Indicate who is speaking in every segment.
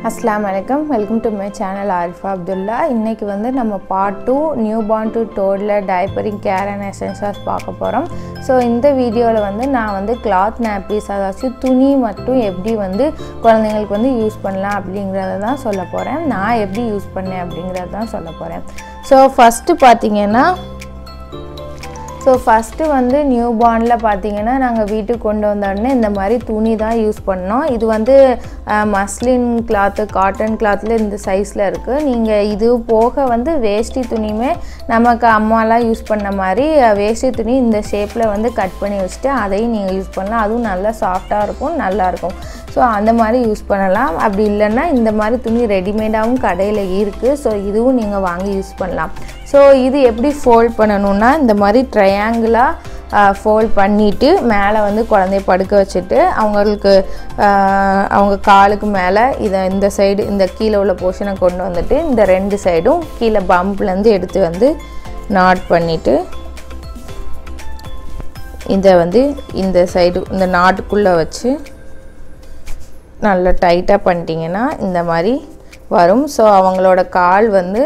Speaker 1: அஸ்லாம் வலைக்கம் welcome to my channel Arifa Abdullah இன்றைக்கி வந்து நம்ம part two new born to toddler diapering care and essentials பார்க்க போகிறோம் ஸோ இந்த வீடியோவில் வந்து நான் வந்து கிளாத் நாப்பீஸ் அதாச்சும் துணி மட்டும் எப்படி வந்து குழந்தைங்களுக்கு வந்து யூஸ் பண்ணலாம் அப்படிங்கிறத தான் சொல்ல போகிறேன் நான் எப்படி யூஸ் பண்ணேன் அப்படிங்கிறத தான் சொல்ல போகிறேன் ஸோ ஃபஸ்ட்டு பார்த்தீங்கன்னா ஸோ ஃபஸ்ட்டு வந்து நியூ பார்னில் பார்த்தீங்கன்னா நாங்கள் வீட்டுக்கு கொண்டு வந்த உடனே இந்த மாதிரி துணி தான் யூஸ் பண்ணோம் இது வந்து மஸ்லின் கிளாத்து காட்டன் கிளாத்தில் இந்த சைஸில் இருக்குது நீங்கள் இது போக வந்து வேஷ்டி துணியுமே நமக்கு அம்மாலாம் யூஸ் பண்ண மாதிரி அஹ், வேஷ்டி துணி இந்த ஷேப்பில் வந்து கட் பண்ணி வச்சுட்டு அதையும் நீங்கள் யூஸ் பண்ணலாம் அதுவும் நல்லா சாஃப்டாக இருக்கும் நல்லாயிருக்கும் ஸோ அந்த மாதிரி யூஸ் பண்ணலாம் அப்படி இல்லைன்னா இந்த மாதிரி துணி ரெடிமேடாகவும் கடையில் இருக்குது ஸோ இதுவும் நீங்கள் வாங்கி யூஸ் பண்ணலாம் ஸோ இது எப்படி ஃபோல்ட் பண்ணணும்னா இந்த மாதிரி ட்ரையாங்கிளாக ஃபோல்ட் பண்ணிவிட்டு மேலே வந்து குழந்தைய படுக்க வச்சுட்டு அவங்களுக்கு ஆஹ், அவங்க காலுக்கு மேலே இதை இந்த சைடு இந்த கீழே உள்ள போர்ஷனை கொண்டு வந்துட்டு இந்த ரெண்டு சைடும் கீழே பம்ப்லேருந்து எடுத்து வந்து நாட் பண்ணிவிட்டு இதை வந்து இந்த சைடு இந்த நாட்டுக்குள்ளே வச்சு நல்லா டைட்டாக பண்ணிட்டீங்கன்னா இந்த மாதிரி வரும் ஸோ அவங்களோட கால் வந்து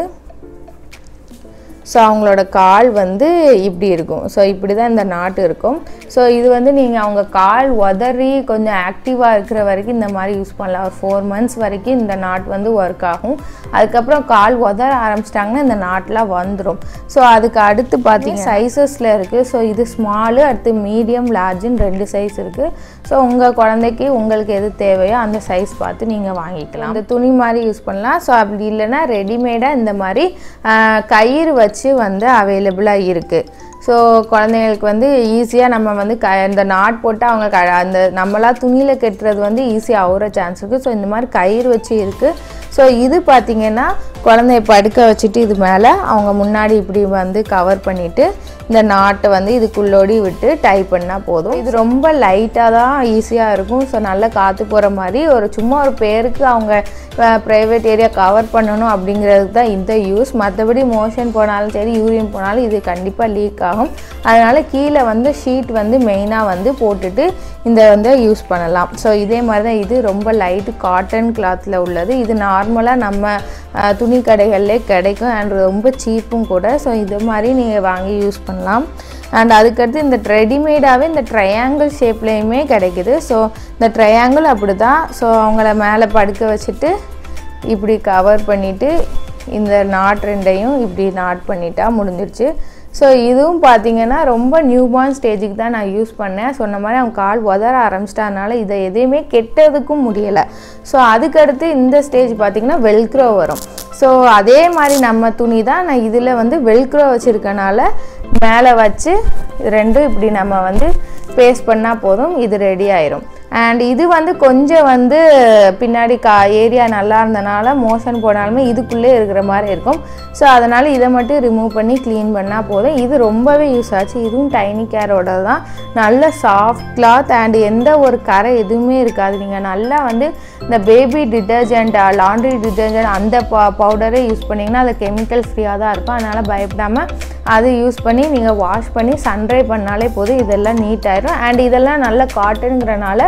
Speaker 1: ஸோ அவங்களோட கால் வந்து இப்படி இருக்கும் ஸோ இப்படி தான் இந்த நாட்டு இருக்கும் ஸோ இது வந்து நீங்கள் அவங்க கால் உதறி கொஞ்சம் ஆக்டிவாக இருக்கிற வரைக்கும் இந்த மாதிரி யூஸ் பண்ணலாம் ஒரு ஃபோர் மந்த்ஸ் வரைக்கும் இந்த நாட் வந்து ஒர்க் ஆகும் அதுக்கப்புறம் கால் உதற ஆரம்பிச்சிட்டாங்கன்னா இந்த நாட்லாம் வந்துடும் ஸோ அதுக்கு அடுத்து பார்த்தீங்க சைஸஸில் இருக்குது ஸோ இது ஸ்மாலு அடுத்து மீடியம் லார்ஜுன்னு ரெண்டு சைஸ் இருக்குது ஸோ உங்கள் குழந்தைக்கு உங்களுக்கு எது தேவையோ அந்த சைஸ் பார்த்து நீங்கள் வாங்கிக்கலாம் இந்த துணி மாதிரி யூஸ் பண்ணலாம் ஸோ அப்படி இல்லைன்னா ரெடிமேடாக இந்த மாதிரி ஆஹ், கயிறு வச்சு வந்து அவைலபிளாக இருக்குது ஸோ குழந்தைங்களுக்கு வந்து ஈஸியாக நம்ம வந்து க இந்த நாட் போட்டு அவங்க க அந்த நம்மளா துணியில் கட்டுறது வந்து ஈஸியாக ஆகுற சான்ஸ் இருக்குது ஸோ இந்த மாதிரி கயிறு வச்சு இருக்குது ஸோ இது பார்த்திங்கன்னா குழந்தைய படுக்க வச்சுட்டு இது மேலே அவங்க முன்னாடி இப்படி வந்து கவர் பண்ணிவிட்டு இந்த நாட்டை வந்து இதுக்குள்ளோடி விட்டு டை பண்ணால் போதும் இது ரொம்ப லைட்டாக தான் ஈஸியாக இருக்கும் ஸோ நல்லா காற்று போகிற மாதிரி ஒரு சும்மா ஒரு பேருக்கு அவங்க ப்ரைவேட் ஏரியா கவர் பண்ணணும் அப்படிங்கிறதுக்கு தான் இந்த யூஸ் மற்றபடி மோஷன் போனாலும் சரி யூரின் போனாலும் இது கண்டிப்பாக லீக் ஆகும் அதனால் கீழே வந்து ஷீட் வந்து மெயினாக வந்து போட்டுட்டு இந்த வந்து யூஸ் பண்ணலாம் ஸோ இதே மாதிரி தான் இது ரொம்ப லைட்டு காட்டன் கிளாத்தில் உள்ளது இது நார்மலாக நம்ம அஹ், துணி கடைகள்லே கிடைக்கும் அண்ட் ரொம்ப சீப்பும் கூட ஸோ இது மாதிரி நீங்கள் வாங்கி யூஸ் பண்ணலாம் அண்ட் அதுக்கடுத்து இந்த ரெடிமேடாகவே இந்த ட்ரையாங்கிள் ஷேப்லேயுமே கிடைக்குது ஸோ இந்த ட்ரையாங்கிள் அப்படி தான் ஸோ அவங்கள மேலே படுக்க வச்சுட்டு இப்படி கவர் பண்ணிவிட்டு இந்த நாட் ரெண்டையும் இப்படி நாட் பண்ணிட்டா முடிஞ்சிருச்சு ஸோ இதுவும் பார்த்தீங்கன்னா ரொம்ப நியூபார்ன் ஸ்டேஜுக்கு தான் நான் யூஸ் பண்ணேன் சொன்ன மாதிரி அவங்க கால் உதற ஆரம்பிச்சிட்டனால இதை எதையுமே கெட்டதுக்கும் முடியலை ஸோ அதுக்கடுத்து இந்த ஸ்டேஜ் பார்த்தீங்கன்னா வெல்க்ரோ வரும் ஸோ அதே மாதிரி நம்ம துணி தான் நான் இதில் வந்து வெல்க்ரோ வச்சுருக்கனால மேலே வச்சு ரெண்டும் இப்படி நம்ம வந்து பேஸ்ட் பண்ணால் போதும் இது ரெடி ஆயிரும் அண்ட் இது வந்து கொஞ்சம் வந்து பின்னாடி கா ஏரியா நல்லா இருந்தனால மோஷன் போனாலுமே இதுக்குள்ளே இருக்கிற மாதிரி இருக்கும் ஸோ அதனால் இதை மட்டும் ரிமூவ் பண்ணி க்ளீன் பண்ணால் போதும் இது ரொம்பவே யூஸ் ஆச்சு இதுவும் டைனி கேரோட தான் நல்ல சாஃப்ட் கிளாத் அண்ட் எந்த ஒரு கரை எதுவுமே இருக்காது நீங்கள் நல்லா வந்து இந்த பேபி டிட்டர்ஜென்ட் லாண்ட்ரி டிட்டர்ஜென்ட் அந்த ப பவுடரே யூஸ் பண்ணிங்கன்னா அது கெமிக்கல் ஃப்ரீயாக தான் இருக்கும் அதனால் பயப்படாமல் அது யூஸ் பண்ணி நீங்கள் வாஷ் பண்ணி சன்ட்ரை பண்ணாலே போதும் இதெல்லாம் நீட் ஆயிரும் அண்ட் இதெல்லாம் நல்ல காட்டனுங்கிறனால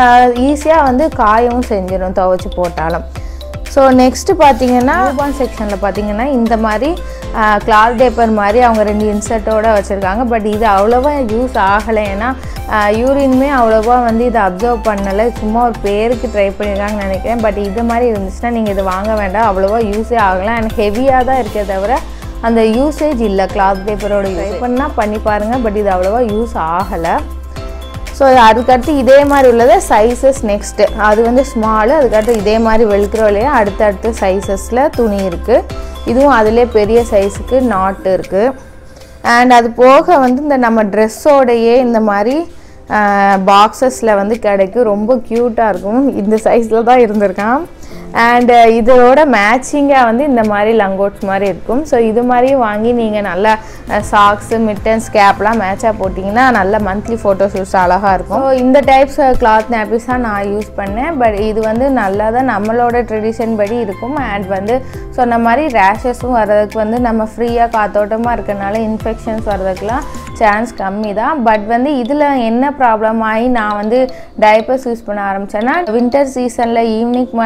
Speaker 1: ஈஸியாக வந்து காயவும் செஞ்சிடும் துவைச்சி போட்டாலும் ஸோ நெக்ஸ்ட்டு பார்த்தீங்கன்னா ரூபான் செக்ஷனில் பார்த்தீங்கன்னா இந்த மாதிரி கிளாத் பேப்பர் மாதிரி அவங்க ரெண்டு இன்சர்ட்டோட வச்சுருக்காங்க பட் இது அவ்வளோவா யூஸ் ஆகலை ஏன்னா யூரின்மே அவ்வளோவா வந்து இதை அப்சர்வ் பண்ணலை சும்மா ஒரு பேருக்கு ட்ரை பண்ணியிருக்காங்கன்னு நினைக்கிறேன் பட் இது மாதிரி இருந்துச்சுன்னா நீங்கள் இது வாங்க வேண்டாம் அவ்வளோவா யூஸே ஆகலாம் எனக்கு ஹெவியாக தான் இருக்கே தவிர அந்த யூசேஜ் இல்லை கிளாத் பேப்பரோட ட்ரை பண்ணால் பண்ணி பாருங்கள் பட் இது அவ்வளோவா யூஸ் ஆகலை ஸோ அதுக்கடுத்து இதே மாதிரி உள்ளது சைஸஸ் நெக்ஸ்ட்டு அது வந்து ஸ்மாலு அதுக்கடுத்து இதே மாதிரி வெல்க்ரோலையே அடுத்தடுத்த சைஸஸில் துணி இருக்குது இதுவும் அதிலே பெரிய சைஸுக்கு நாட்டு இருக்குது அண்ட் அது போக வந்து இந்த நம்ம ட்ரெஸ்ஸோடையே இந்த மாதிரி பாக்ஸஸில் வந்து கிடைக்கும் ரொம்ப க்யூட்டாக இருக்கும் இந்த சைஸில் தான் இருந்திருக்கான் அண்ட் இதோட மேட்சிங்காக வந்து இந்த மாதிரி லங்கோட்ஸ் மாதிரி இருக்கும் ஸோ இது மாதிரியும் வாங்கி நீங்கள் நல்லா சாக்ஸு மிட்டன்ஸ் கேப்லாம் மேட்சாக போட்டிங்கன்னா நல்ல மந்த்லி ஃபோட்டோ ஷூட்ஸ் அழகாக இருக்கும் ஸோ இந்த டைப்ஸ் கிளாத் நாப்பிஸ் தான் நான் யூஸ் பண்ணேன் பட் இது வந்து நல்லா தான் நம்மளோட ட்ரெடிஷன் படி இருக்கும் அண்ட் வந்து சொன்ன மாதிரி ரேஷஸும் வர்றதுக்கு வந்து நம்ம ஃப்ரீயாக காத்தோட்டமாக இருக்கறனால இன்ஃபெக்ஷன்ஸ் வர்றதுக்குலாம் சான்ஸ் கம்மி தான் பட் வந்து இதில் என்ன ப்ராப்ளம் ஆகி நான் வந்து டைப்பர்ஸ் யூஸ் பண்ண ஆரம்பித்தேன்னா வின்டர் சீசனில் ஈவினிங் மேலே குளிர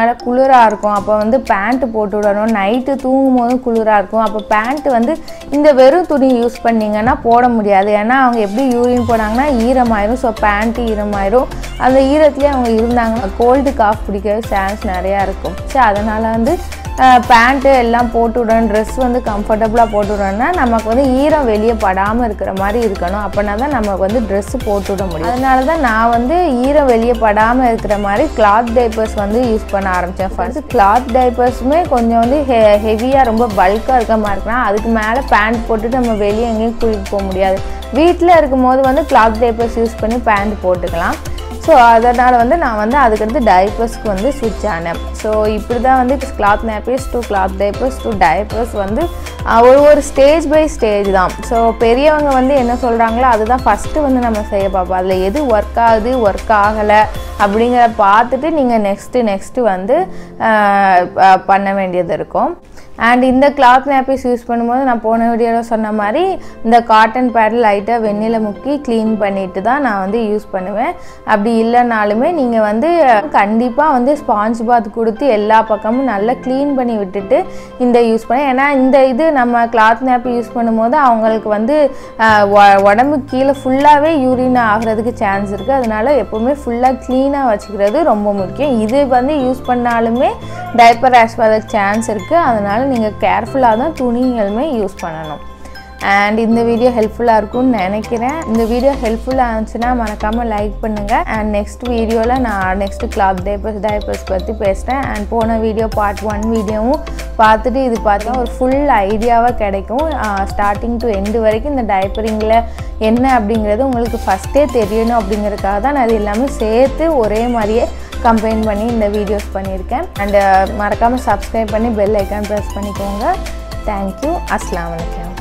Speaker 1: குளிராக இருக்கும் அப்போ வந்து பேண்ட்டு போட்டு விடணும் நைட்டு தூங்கும் போதும் குளிராக இருக்கும் அப்போ பேண்ட்டு வந்து இந்த வெறும் துணி யூஸ் பண்ணிங்கன்னா போட முடியாது ஏன்னா அவங்க எப்படி யூரின் போனாங்கன்னா ஈரமாயிரும் ஸோ பேண்ட்டு ஈரமாயிரும் அந்த ஈரத்துலேயே அவங்க இருந்தாங்கன்னா கோல்டு காஃப் பிடிக்கிற சான்ஸ் நிறையா இருக்கும் ஸோ அதனால் வந்து பேண்ட்டு எல்லாம் போட்டு விடணும் ட்ரெஸ் வந்து கம்ஃபர்டபுளாக போட்டு விடணும்னா நமக்கு வந்து ஈரம் வெளியே படாமல் இருக்கிற மாதிரி இருக்கணும் அப்படின்னா தான் நமக்கு வந்து ட்ரெஸ்ஸு போட்டு விட முடியும் அதனால தான் நான் வந்து ஈரம் வெளியே படாமல் இருக்கிற மாதிரி கிளாத் டைப்பர்ஸ் வந்து யூஸ் பண்ண ஆரம்பித்தேன் ஃபர்ஸ்ட் கிளாத் டைப்பர்ஸுமே கொஞ்சம் வந்து ஹெ ஹெவியாக ரொம்ப பல்காக இருக்க மாதிரி இருக்குன்னா அதுக்கு மேலே பேண்ட் போட்டுட்டு நம்ம வெளியே எங்கேயும் குளிக்க போக முடியாது வீட்டில் இருக்கும்போது வந்து கிளாத் டைப்பர்ஸ் யூஸ் பண்ணி பேண்ட் போட்டுக்கலாம் ஸோ அதனால் வந்து நான் வந்து அதுக்கடுத்து டைப்பர்ஸ்க்கு வந்து ஸ்விட்ச் ஆனேன் ஸோ இப்படி தான் வந்து cloth nappies to cloth diapers to diapers வந்து ஆஹ், ஒரு ஒரு ஸ்டேஜ் பை ஸ்டேஜ் தான் ஸோ பெரியவங்க வந்து என்ன சொல்கிறாங்களோ அதுதான் ஃபஸ்ட்டு வந்து நம்ம செய்ய பார்ப்போம் அதில் எது ஒர்க் ஆகுது ஒர்க் ஆகலை அப்படிங்கிறத பார்த்துட்டு நீங்கள் நெக்ஸ்ட்டு நெக்ஸ்ட்டு வந்து ஆஹ், ப- பண்ண வேண்டியது இருக்கும் அண்ட் இந்த கிளாத் நேப்பீஸ் யூஸ் பண்ணும்போது நான் போன வீடியோவில் சொன்ன மாதிரி இந்த காட்டன் பேட் லைட்டாக வெந்நில முக்கி க்ளீன் பண்ணிட்டு தான் நான் வந்து யூஸ் பண்ணுவேன் அப்படி இல்லைனாலுமே நீங்கள் வந்து கண்டிப்பாக வந்து ஸ்பாஞ்ச் பாத் கொடுத்து எல்லா பக்கமும் நல்லா க்ளீன் பண்ணி விட்டுட்டு இந்த யூஸ் பண்ணேன் ஏன்னா இந்த இது நம்ம கிளாத் நேப் யூஸ் பண்ணும்போது அவங்களுக்கு வந்து ஆஹ், உ- உடம்பு கீழே ஃபுல்லாகவே யூரின் ஆகிறதுக்கு சான்ஸ் இருக்குது அதனால எப்போவுமே ஃபுல்லாக க்ளீனாக வச்சுக்கிறது ரொம்ப முக்கியம் இது வந்து யூஸ் பண்ணாலுமே டைப்பர் ரேஷ் வரதுக்கு சான்ஸ் இருக்குது அதனால் நீங்கள் கேர்ஃபுல்லாக தான் துணிகளுமே யூஸ் பண்ணணும் அண்ட் இந்த வீடியோ ஹெல்ப்ஃபுல்லாக இருக்கும்னு நினைக்கிறேன் இந்த வீடியோ ஹெல்ப்ஃபுல்லாக இருந்துச்சுன்னா மறக்காமல் லைக் பண்ணுங்கள் அண்ட் நெக்ஸ்ட் வீடியோவில் நான் நெக்ஸ்ட் கிளாத் டைப்பர்ஸ் டைப்பர்ஸ் பற்றி பேசுகிறேன் அண்ட் போன வீடியோ பார்ட் ஒன் வீடியோவும் பார்த்துட்டு இது பார்த்தா ஒரு ஃபுல் ஐடியாவாக கிடைக்கும் ஸ்டார்டிங் டு எண்டு வரைக்கும் இந்த டைப்பரிங்கில் என்ன அப்படிங்கிறது உங்களுக்கு ஃபஸ்ட்டே தெரியணும் அப்படிங்கிறதுக்காக தான் நான் இது எல்லாமே சேர்த்து ஒரே மாதிரியே கம்பைன் பண்ணி இந்த வீடியோஸ் பண்ணியிருக்கேன் அண்டு மறக்காமல் சப்ஸ்கிரைப் பண்ணி பெல் ஐக்கான் ப்ரெஸ் பண்ணிக்கோங்க தேங்க்யூ அஸ்லாம் வலைக்கம்